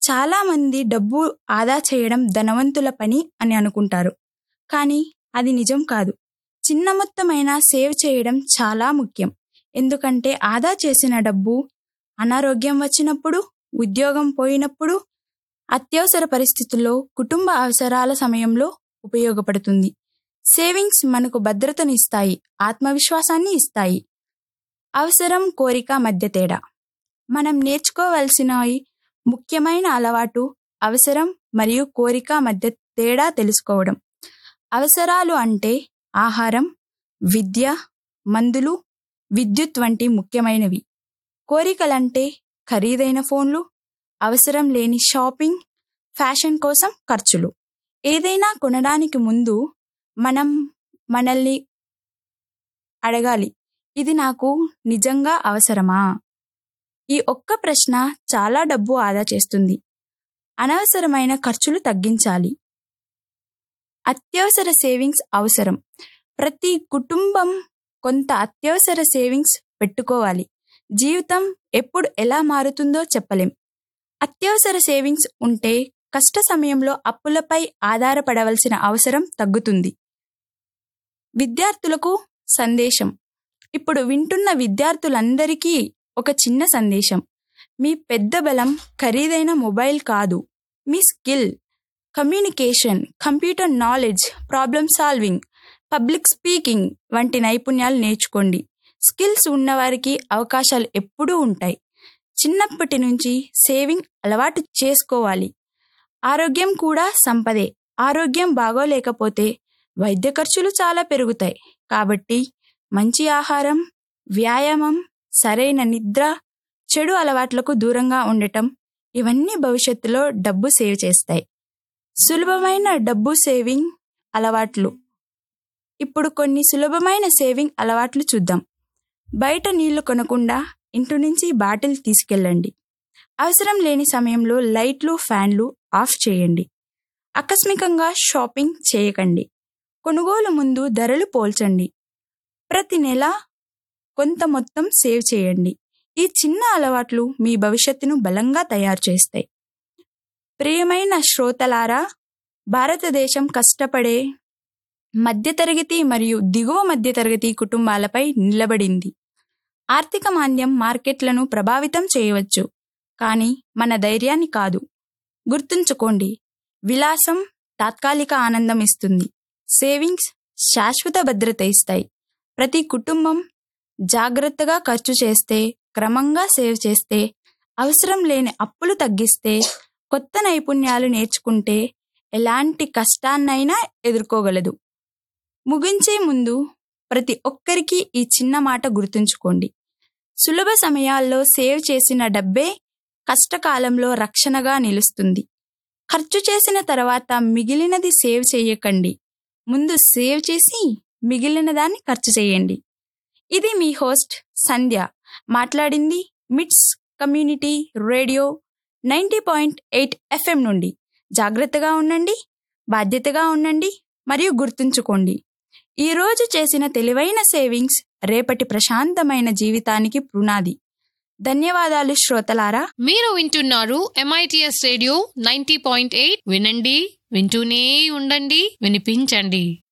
చాలామంది డబ్బు ఆదా చేయడం ధనవంతుల పని అని అనుకుంటారు కానీ అది నిజం కాదు చిన్న మొత్తమైనా సేవ్ చేయడం చాలా ముఖ్యం ఎందుకంటే ఆదా చేసిన డబ్బు అనారోగ్యం వచ్చినప్పుడు ఉద్యోగం పోయినప్పుడు అత్యవసర పరిస్థితుల్లో కుటుంబ అవసరాల సమయంలో ఉపయోగపడుతుంది సేవింగ్స్ మనకు భద్రతనిస్తాయి ఆత్మవిశ్వాసాన్ని ఇస్తాయి అవసరం కోరిక మధ్య తేడా మనం నేర్చుకోవలసినవి ముఖ్యమైన అలవాటు అవసరం మరియు కోరిక మధ్య తేడా తెలుసుకోవడం అవసరాలు అంటే ఆహారం విద్య మందులు విద్యుత్ వంటి ముఖ్యమైనవి కోరికలంటే ఖరీదైన ఫోన్లు అవసరం లేని షాపింగ్ ఫ్యాషన్ కోసం ఖర్చులు ఏదైనా కొనడానికి ముందు మనం మనల్ని అడగాలి ఇది నాకు నిజంగా అవసరమా ఈ ఒక్క ప్రశ్న చాలా డబ్బు ఆదా చేస్తుంది అనవసరమైన ఖర్చులు తగ్గించాలి అత్యవసర సేవింగ్స్ అవసరం ప్రతి కుటుంబం కొంత అత్యవసర సేవింగ్స్ పెట్టుకోవాలి జీవితం ఎప్పుడు ఎలా మారుతుందో చెప్పలేం అత్యవసర సేవింగ్స్ ఉంటే కష్ట సమయంలో అప్పులపై ఆధారపడవలసిన అవసరం తగ్గుతుంది విద్యార్థులకు సందేశం ఇప్పుడు వింటున్న విద్యార్థులందరికీ ఒక చిన్న సందేశం మీ పెద్ద బలం ఖరీదైన మొబైల్ కాదు మీ skill communication computer knowledge problem solving public speaking వంటి నైపుణ్యాలు నేర్చుకోండి స్కిల్స్ ఉన్నవారికి అవకాశాలు ఎప్పుడూ ఉంటాయి చిన్నప్పటి నుంచి సేవింగ్ అలవాటు చేసుకోవాలి ఆరోగ్యం కూడా సంపదే ఆరోగ్యం బాగోలేకపోతే వైద్య ఖర్చులు చాలా పెరుగుతాయి కాబట్టి మంచి ఆహారం వ్యాయామం సరైన నిద్ర చెడు అలవాట్లకు దూరంగా ఉండటం ఇవన్నీ భవిష్యత్తులో డబ్బు సేవ్ చేస్తాయి సులభమైన డబ్బు సేవింగ్ అలవాట్లు ఇప్పుడు కొన్ని సులభమైన సేవింగ్ అలవాట్లు చూద్దాం బయట నీళ్లు కొనకుండా ఇంటి నుంచి బాటిల్ తీసుకెళ్ళండి అవసరం లేని సమయంలో లైట్లు ఫ్యాన్లు ఆఫ్ చేయండి ఆకస్మికంగా షాపింగ్ చేయకండి కొనుగోలు ముందు ధరలు పోల్చండి ప్రతి నెల కొంత మొత్తం సేవ్ చేయండి ఈ చిన్న అలవాట్లు మీ భవిష్యత్తును బలంగా తయారు చేస్తాయి ప్రియమైన శ్రోతలారా భారతదేశం కష్టపడే మధ్యతరగతి మరియు దిగువ మధ్యతరగతి కుటుంబాలపై నిలబడింది ఆర్థిక మాంద్యం మార్కెట్లను ప్రభావితం చేయవచ్చు కానీ మన ధైర్యాన్ని కాదు గుర్తుంచుకోండి విలాసం తాత్కాలిక ఆనందం ఇస్తుంది సేవింగ్స్ శాశ్వత భద్రత ఇస్తాయి ప్రతి కుటుంబం జాగ్రత్తగా ఖర్చు చేస్తే క్రమంగా సేవ్ చేస్తే అవసరం లేని అప్పులు తగ్గిస్తే కొత్త నైపుణ్యాలు నేర్చుకుంటే ఎలాంటి కష్టాన్నైనా ఎదుర్కోగలదు ముగించే ముందు ప్రతి ఒక్కరికి ఈ చిన్న మాట గుర్తుంచుకోండి సులభ సమయాల్లో సేవ్ చేసిన డబ్బే కష్టకాలంలో రక్షణగా నిలుస్తుంది ఖర్చు చేసిన తర్వాత మిగిలినది సేవ్ చేయకండి ముందు సేవ్ చేసి మిగిలిన దాన్ని ఖర్చు చేయండి ఇది మీ హోస్ట్ సంధ్య మాట్లాడింది MITS community radio ninety point eight FM నుండి జాగ్రత్తగా ఉండండి బాధ్యతగా ఉండండి మరియు గుర్తుంచుకోండి ఈ రోజు చేసిన తెలివైన సేవింగ్స్ రేపటి ప్రశాంతమైన జీవితానికి పునాది ధన్యవాదాలు శ్రోతలారా మీరు వింటున్నారు MITS radio ninety point eight వినండి వింటూనే ఉండండి వినిపించండి